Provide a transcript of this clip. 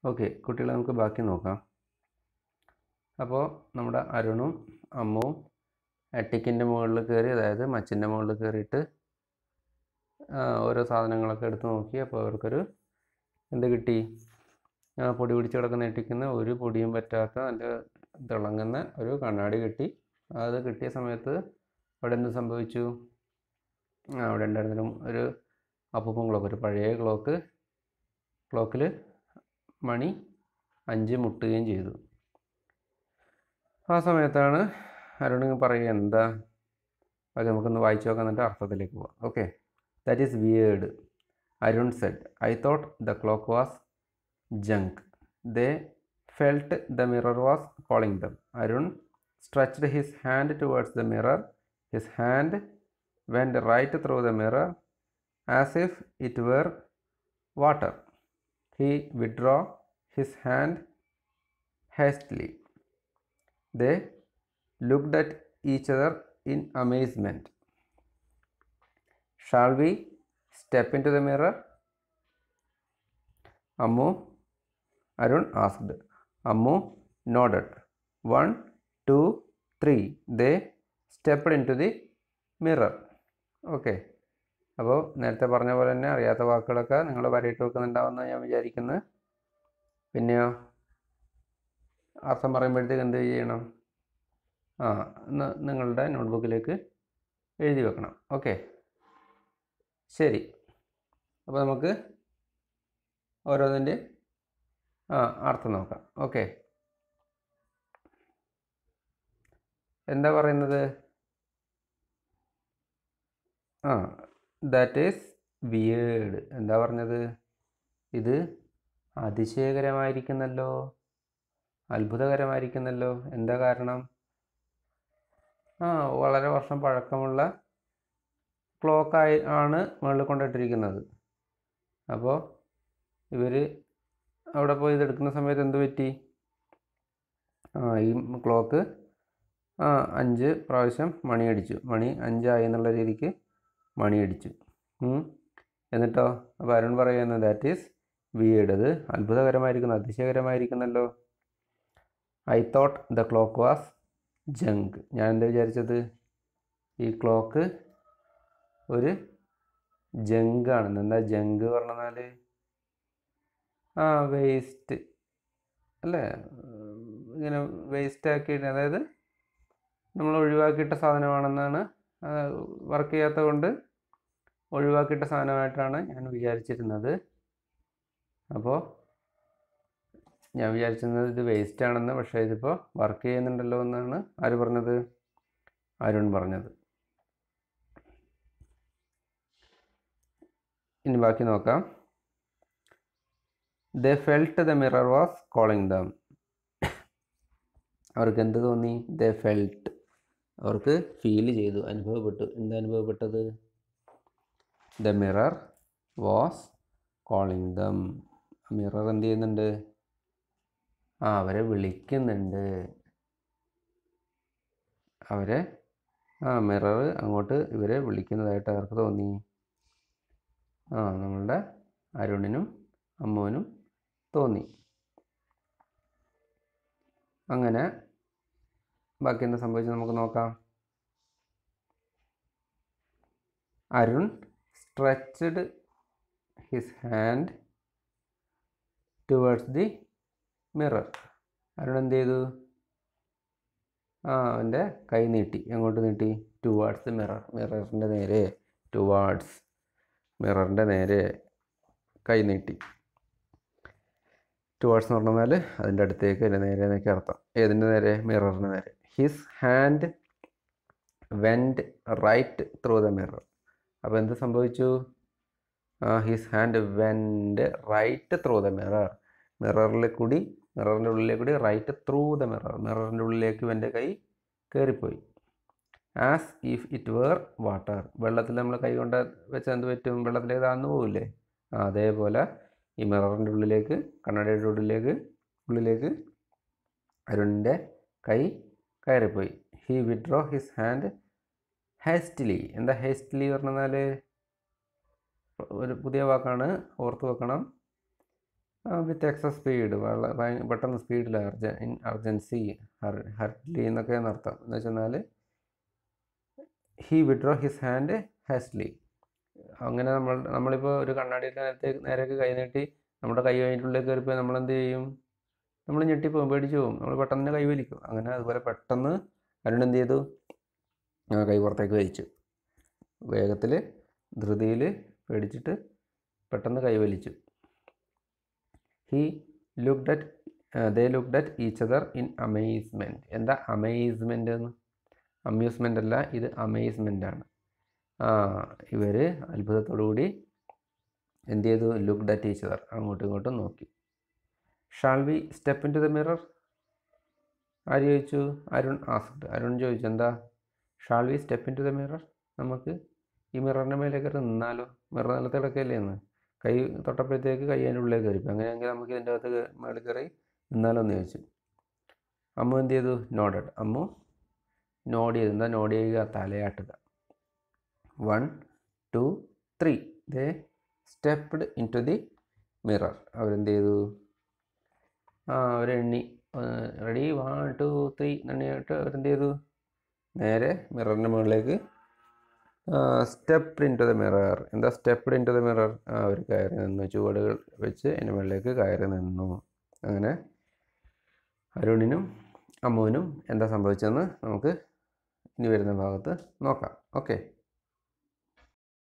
Okay കുട്ടികളെ നമുക്ക് ബാക്കി നോക്കാം അപ്പോൾ നമ്മുടെ അരുണും അമ്മുവും എട്ടിക്കിൻ്റെ മുകളിൽ കയറി അതായത് മച്ചിൻ്റെ മുകളിൽ കയറിയിട്ട് ആ, ഓരോ സാധനങ്ങളൊക്കെ എടുത്ത് നോക്കി അപ്പോൾ അവർക്കൊരു എന്ത് കിട്ടി ആ, പൊടി പിടിച്ച് കിടക്കുന്ന എട്ടിക്കുന്ന ഒരു പൊടിയും പറ്റാത്ത നല്ല തിളങ്ങുന്ന ഒരു കണ്ണാടി കിട്ടി അത് കിട്ടിയ സമയത്ത് അവിടെ എന്ത് സംഭവിച്ചു ആ, അവിടെ ഉണ്ടായിരുന്നൊരു ഒരു അപ്പൂപ്പൻ ക്ലോക്ക് ഒരു പഴയ ക്ലോക്ക് ക്ലോക്കിൽ മണി അഞ്ച് മുട്ടുകയും ചെയ്തു ആ സമയത്താണ് അരുൺ പറയുക എന്താ അത് നമുക്കൊന്ന് വായിച്ചു നോക്കാൻ എന്നിട്ട് അർത്ഥത്തിലേക്ക് പോവാം okay that is weird Arun said I thought the clock was junk they felt the mirror was calling them Arun stretched his hand towards the mirror his hand went right through the mirror as if it were water he withdrew his hand hastily. They looked at each other in amazement. Shall we step into the mirror? Ammu, Arun asked. Ammu nodded. One, two, three. They stepped into the mirror. Okay. അപ്പോൾ നേരത്തെ പറഞ്ഞ പോലെ തന്നെ അറിയാത്ത വാക്കുകളൊക്കെ നിങ്ങൾ വരയിട്ട് വെക്കുന്നുണ്ടാവുമെന്ന് ഞാൻ വിചാരിക്കുന്നു പിന്നെയോ അർത്ഥം പറയുമ്പോഴത്തേക്ക് എന്ത് ചെയ്യണം ആ ഒന്ന് നിങ്ങളുടെ നോട്ട്ബുക്കിലേക്ക് എഴുതി വെക്കണം ഓക്കെ ശരി അപ്പോൾ നമുക്ക് ഓരോന്നിൻ്റെ ആ അർത്ഥം നോക്കാം ഓക്കെ എന്താ പറയുന്നത് ആ ദാറ്റ് ഈസ് വിയേഡ് എന്താ പറഞ്ഞത് ഇത് അതിശയകരമായിരിക്കുന്നല്ലോ അത്ഭുതകരമായിരിക്കുന്നല്ലോ എന്താ കാരണം ആ വളരെ വർഷം പഴക്കമുള്ള ക്ലോക്കായി ആണ് മുകളിൽ കൊണ്ടിട്ടിരിക്കുന്നത് അപ്പോൾ ഇവർ അവിടെ പോയി ഇതെടുക്കുന്ന സമയത്ത് എന്ത് പറ്റി ആ ഈ ക്ലോക്ക് ആ അഞ്ച് പ്രാവശ്യം മണി അടിച്ചു മണി അഞ്ചായി എന്നുള്ള രീതിക്ക് മണി അടിച്ചു ഉം. എന്നിട്ടോ അപ്പോൾ അരുൺ പറയുന്നത് ദാറ്റ് ഈസ് വിയേഡ് അത് അത്ഭുതകരമായിരിക്കുന്നു അതിശയകരമായിരിക്കുന്നല്ലോ I thought the clock was junk ഞാൻ എന്താ വിചാരിച്ചത് ഈ ക്ലോക്ക് ഒരു ജങ്കാണെന്ന് എന്താ ജങ്ക് പറഞ്ഞാൽ ആ വേസ്റ്റ് അല്ലേ ഉം, ഇങ്ങനെ വേസ്റ്റ് ആക്കിയിട്ട് അതായത് നമ്മൾ ഒഴിവാക്കിയിട്ട സാധനമാണെന്നാണ് വർക്ക് ചെയ്യാത്ത കൊണ്ട് ഒഴിവാക്കിയിട്ട സാധനമായിട്ടാണ് ഞാൻ വിചാരിച്ചിരുന്നത് അപ്പോൾ ഞാൻ വിചാരിച്ചിരുന്നത് ഇത് വേസ്റ്റ് ആണെന്ന് പക്ഷേ ഇതിപ്പോൾ വർക്ക് ചെയ്യുന്നുണ്ടല്ലോ എന്നാണ് ആര് പറഞ്ഞത് അരുൺ പറഞ്ഞത് ഇനി ബാക്കി നോക്കാം the felt the mirror was calling them അവർക്ക് എന്ത് തോന്നി ദ ഫെൽറ്റ് അവർക്ക് ഫീൽ ചെയ്തു അനുഭവപ്പെട്ടു എന്താ അനുഭവപ്പെട്ടത് the mirror was calling them mirror എന്ത് ചെയ്യുന്നുണ്ട് ആ അവരെ വിളിക്കുന്നുണ്ട് അവരെ ആ മിറർ അങ്ങോട്ട് ഇവരെ വിളിക്കുന്നതായിട്ട് അവർക്ക് തോന്നി ആ നമ്മളുടെ അരുണിനും അമ്മുവിനും തോന്നി അങ്ങനെ ബാക്കി എന്താ സംഭവിച്ചത് നമുക്ക് നോക്കാം Arun stretched his hand towards the mirror Arun എന്ത് ചെയ്തു ആ അവൻ്റെ കൈ നീട്ടി എങ്ങോട്ട് നീട്ടി ടുവാർഡ്സ് ദി മിറർ മിററിൻ്റെ നേരെ ടുവാർഡ്സ് മിററിൻ്റെ നേരെ കൈ നീട്ടി ടുവാർഡ്സ് എന്ന് പറഞ്ഞാൽ അതിൻ്റെ അടുത്തേക്ക് അതിൻ്റെ നേരെ എന്നൊക്കെ അർത്ഥം ഏതിൻ്റെ നേരെ മിററിൻ്റെ നേരെ his hand went right through the mirror അപ്പോൾ എന്ത് സംഭവിച്ചു his hand went right through the mirror മിററിൽ കൂടി മിററിൻ്റെ ഉള്ളിലേക്ക് കൂടി റൈറ്റ് ത്രൂ ദ മിറർ മിററിൻ്റെ ഉള്ളിലേക്ക് ഇവൻ്റെ കൈ കയറിപ്പോയി as if it were water വെള്ളത്തിൽ നമ്മൾ കൈ കൊണ്ട് വെച്ചാൽ എന്ത് പറ്റും വെള്ളത്തിലേക്ക് താഴ്ന്നു പോകില്ലേ ആ അതേപോലെ ഈ മിററിൻ്റെ ഉള്ളിലേക്ക് കണ്ണടയുടെ ഉള്ളിലേക്ക് ഉള്ളിലേക്ക് അരുണിൻ്റെ കൈ കയറിപ്പോയി he withdrew his hand hastily എന്താ ഹേസ്റ്റ്ലി പറഞ്ഞാൽ ഒരു പുതിയ വാക്കാണ് ഓർത്ത് വെക്കണം വിത്ത് എക്സസ് സ്പീഡ് വളരെ പെട്ടെന്ന് സ്പീഡിൽ അർജ ഇൻ അർജൻസി ഹർ ഹർട്ട്ലി എന്നൊക്കെ അർത്ഥം എന്ന് വെച്ചെന്നാൽ he withdrew his hand hastily അങ്ങനെ നമ്മൾ നമ്മളിപ്പോൾ ഒരു കണ്ണാടിയുടെ നേരത്തേക്ക് നേരേക്ക് കൈ നീട്ടി നമ്മുടെ കൈ അതിൻ്റെ ഉള്ളിൽ കയറിപ്പോയി നമ്മളെന്ത് ചെയ്യും നമ്മൾ ഞെട്ടിപ്പോകും പേടിച്ച് പോകും നമ്മൾ പെട്ടെന്ന് തന്നെ കൈ വലിക്കും അങ്ങനെ അതുപോലെ പെട്ടെന്ന് അരുൺ എന്ത് ചെയ്തു ആ കൈ പുറത്തേക്ക് വലിച്ചു വേഗത്തിൽ ധൃതിയിൽ പേടിച്ചിട്ട് പെട്ടെന്ന് കൈ വലിച്ചു he looked at they looked at each other in amazement എന്താ അമേസ്മെൻ്റ് എന്ന് അമ്യൂസ്മെൻ്റ് അല്ല ഇത് അമേസ്മെൻ്റ് ആണ് ആ ഇവർ അത്ഭുതത്തോടു കൂടി എന്ത് ചെയ്തു ലുക്ഡ് അറ്റ് ഈച്ച് അതർ അങ്ങോട്ടും ഇങ്ങോട്ടും നോക്കി shall we step into the mirror ആര് ചോദിച്ചു അരുൺ ആസ്ക്ഡ് അരുൺ ചോദിച്ചു എന്താ shall we step into the mirror നമുക്ക് ഈ മിററിൻ്റെ മേലെ കയറി നിന്നാലോ മിറർ നിലത്ത് കിടക്കല്ലേ എന്ന് കൈ തൊട്ടപ്പോഴത്തേക്ക് കൈ അതിൻ്റെ ഉള്ളിൽ കയറി അങ്ങനെയെങ്കിൽ നമുക്ക് ഇതിൻ്റെ അകത്ത് കേ- മേളിൽ കയറി നിന്നാലോ എന്ന് ചോദിച്ചു അമ്മു എന്ത് ചെയ്തു നോഡഡ് അമ്മു നോഡ് ചെയ്തു എന്താ നോഡ് ചെയ്യുക തലയാട്ടുക one two three they stepped into the mirror അവരെന്ത് ചെയ്തു ആ അവരെണ്ണി റെഡി വൺ ടു ത്രീ എണ്ണിയിട്ട് അവരെന്ത് ചെയ്തു നേരെ മിററിൻ്റെ മുകളിലേക്ക് step into the mirror എന്താ stepped into the mirror അവർ കയറി നിന്നു ചുവടുകൾ വെച്ച് അതിൻ്റെ മുകളിലേക്ക് കയറി നിന്നു അങ്ങനെ അരുണിനും അമ്മുവിനും എന്താ സംഭവിച്ചതെന്ന് നമുക്ക് ഇനി വരുന്ന ഭാഗത്ത് നോക്കാം ഓക്കെ